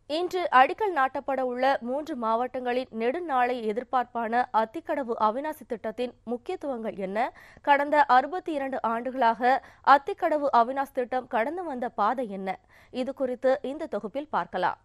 இன்று அடிக்கல் நாட்டப்பட உள்ள மூன்று மாவட்டங்களின் நெடுநாளை எதிர்பார்ப்பான அத்திக்கடவு அவிநாசி திட்டத்தின் முக்கியத்துவங்கள் என்ன கடந்த அறுபத்தி இரண்டு ஆண்டுகளாக அத்திக்கடவு அவிநாசி திட்டம் கடந்து வந்த பாதை என்ன இது குறித்து இந்த தொகுப்பில் பார்க்கலாம்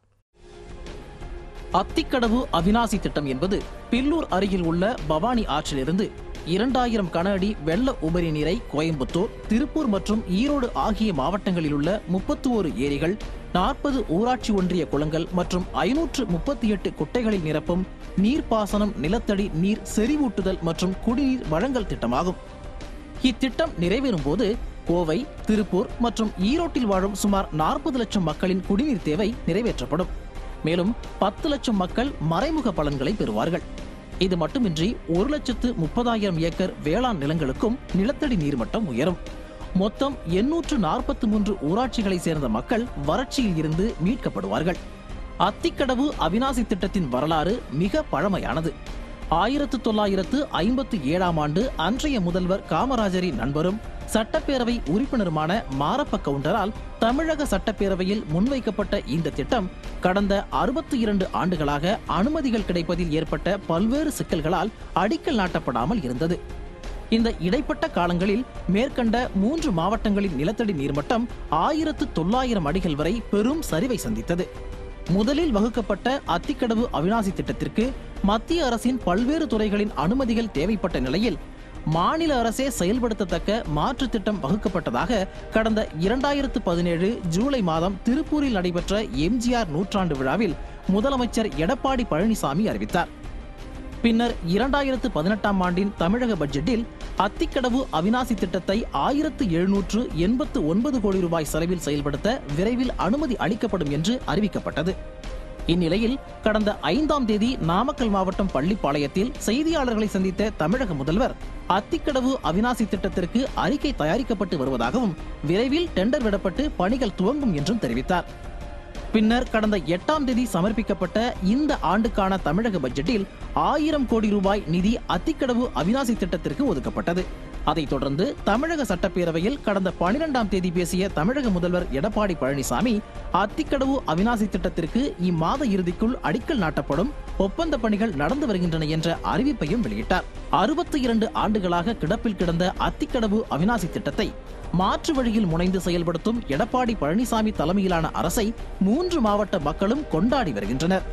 அத்திக்கடவு அவிநாசி திட்டம் என்பது பில்லூர் அருகில் உள்ள பவானி ஆற்றிலிருந்து இரண்டாயிரம் கன அடி வெள்ள உபரி நீரை கோயம்புத்தூர் திருப்பூர் மற்றும் ஈரோடு ஆகிய மாவட்டங்களில் உள்ள முப்பத்தி ஓரு ஏரிகள் நாற்பது ஊராட்சி ஒன்றிய குளங்கள் மற்றும் ஐநூற்று முப்பத்தி எட்டு குட்டைகளில் நிரப்பும் நீர்ப்பாசனம் நிலத்தடி நீர் செறிவூட்டுதல் மற்றும் குடிநீர் வழங்கல் திட்டமாகும் இத்திட்டம் நிறைவேறும் போது கோவை திருப்பூர் மற்றும் ஈரோட்டில் வாழும் சுமார் நாற்பது லட்சம் மக்களின் குடிநீர் தேவை நிறைவேற்றப்படும் மேலும் பத்து லட்சம் மக்கள் மறைமுக பலன்களை பெறுவார்கள் இது மட்டுமின்றி ஒரு லட்சத்து முப்பதாயிரம் ஏக்கர் வேளாண் நிலங்களுக்கும் நிலத்தடி நீர்மட்டம் உயரும் மொத்தம் எண்ணூற்று நாற்பத்தி மூன்று ஊராட்சிகளை சேர்ந்த மக்கள் வறட்சியில் இருந்து மீட்கப்படுவார்கள் அத்திக்கடவு அவிநாசி திட்டத்தின் வரலாறு மிக பழமையானது ஆயிரத்து தொள்ளாயிரத்து ஐம்பத்தி ஏழாம் ஆண்டு அன்றைய முதல்வர் காமராஜரின் நண்பரும் சட்டப்பேரவை உறுப்பினருமான மாரப்ப கவுண்டரால் தமிழக சட்டப்பேரவையில் முன்வைக்கப்பட்ட இந்த திட்டம் கடந்த அறுபத்தி இரண்டு ஆண்டுகளாக அனுமதிகள் கிடைப்பதில் ஏற்பட்ட பல்வேறு சிக்கல்களால் அடிக்கல் நாட்டப்படாமல் இருந்தது இந்த இடைப்பட்ட காலங்களில் மேற்கண்ட மூன்று மாவட்டங்களின் நிலத்தடி நீர்மட்டம் ஆயிரத்து தொள்ளாயிரம் அடிகள் வரை பெரும் சரிவை சந்தித்தது முதலில் வகுக்கப்பட்ட அத்திக்கடவு அவிநாசி திட்டத்திற்கு மத்திய அரசின் பல்வேறு துறைகளின் அனுமதிகள் தேவைப்பட்ட நிலையில் மாநில அரசே செயல்படுத்தத்தக்க மாற்று திட்டம் வகுக்கப்பட்டதாக கடந்த இரண்டாயிரத்து பதினேழு ஜூலை மாதம் திருப்பூரில் நடைபெற்ற எம்ஜிஆர் நூற்றாண்டு விழாவில் முதலமைச்சர் எடப்பாடி பழனிசாமி அறிவித்தார் பின்னர் இரண்டாயிரத்து பதினெட்டாம் ஆண்டின் தமிழக பட்ஜெட்டில் அத்திக்கடவு அவிநாசி திட்டத்தை ஆயிரத்து எழுநூற்று எண்பத்து ஒன்பது கோடி ரூபாய் செலவில் செயல்படுத்த விரைவில் அனுமதி அளிக்கப்படும் என்று அறிவிக்கப்பட்டது இந்நிலையில் கடந்த ஐந்தாம் தேதி நாமக்கல் மாவட்டம் பள்ளிப்பாளையத்தில் செய்தியாளர்களை சந்தித்த தமிழக முதல்வர் அத்திக்கடவு அவிநாசி திட்டத்திற்கு அறிக்கை தயாரிக்கப்பட்டு வருவதாகவும் விரைவில் டெண்டர் விடப்பட்டு பணிகள் துவங்கும் என்றும் தெரிவித்தார் பின்னர் கடந்த எட்டாம் தேதி சமர்ப்பிக்கப்பட்ட இந்த ஆண்டுக்கான தமிழக பட்ஜெட்டில் ஆயிரம் கோடி ரூபாய் நிதி அத்திக்கடவு அவிநாசி திட்டத்திற்கு ஒதுக்கப்பட்டது அதைத் தொடர்ந்து தமிழக சட்டப்பேரவையில் கடந்த பனிரெண்டாம் தேதி பேசிய தமிழக முதல்வர் எடப்பாடி பழனிசாமி அத்திக்கடவு அவிநாசி திட்டத்திற்கு இம்மாத இறுதிக்குள் அடிக்கல் நாட்டப்படும் ஒப்பந்த பணிகள் நடந்து வருகின்றன என்ற அறிவிப்பையும் வெளியிட்டார் அறுபத்தி இரண்டு ஆண்டுகளாக கிடப்பில் கிடந்த அத்திக்கடவு அவிநாசி திட்டத்தை மாற்று வழியில் முனைந்து செயல்படுத்தும் எடப்பாடி பழனிசாமி தலைமையிலான அரசை மூன்று மாவட்ட மக்களும் கொண்டாடி வருகின்றனர்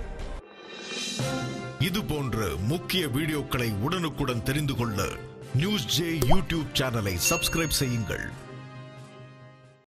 இது போன்ற முக்கிய வீடியோக்களை உடனுக்குடன் தெரிந்து கொள்ள நியூஸ் ஜே யூடியூப் சேனலை சப்ஸ்கிரைப் செய்யுங்கள்